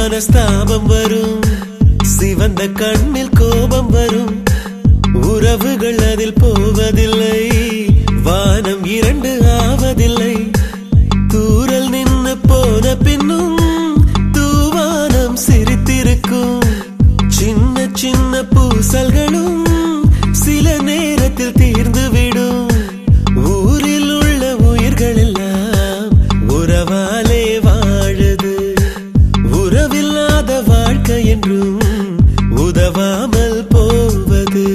மனஸ்தாபம் வரும் சிவந்த கண்ணில் கோபம் வரும் உறவுகள் அதில் போவதில்லை வானம் இரண்டு ஆவதில்லை தூரல் நின்னு போன பின்னும் தூவானம் சிரித்திருக்கும் சின்ன சின்ன பூசல்களும் சில நேரத்தில் தீர்ந்துவிடும் ஊரில் உள்ள உயிர்கள் எல்லாம் உறவாலே வாழுது உறவில்லாத வாழ்க்கை என்றும் உதவாமல் போவது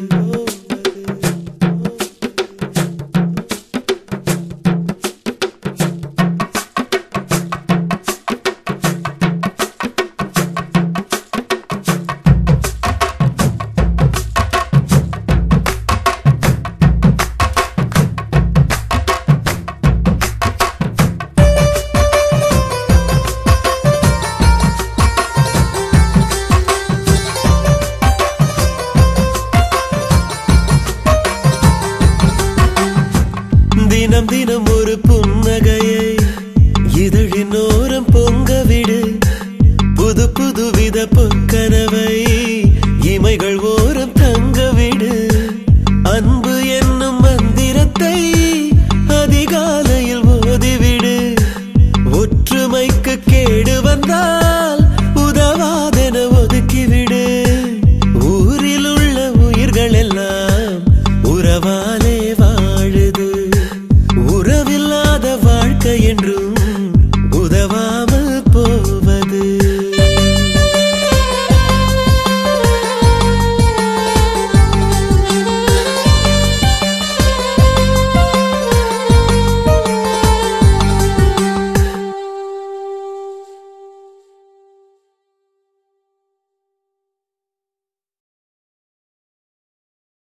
தினம் தினம் ஒரு புன்னகையை இதழின் ஓரம் பொங்க விடு புது புது வித பொற்கனவை இமைகள் ஓரம் தங்க விடு அன்பு என்னும் மந்திரத்தை அதிகாலையில் ஓதிவிடு ஒற்றுமைக்கு கேடு வந்தால் உதவாதென ஒதுக்கிவிடு ஊரில் உள்ள உயிர்கள் எல்லாம் உறவாலே வாழுது உறவில்லாத வாழ்க்கை என்றும்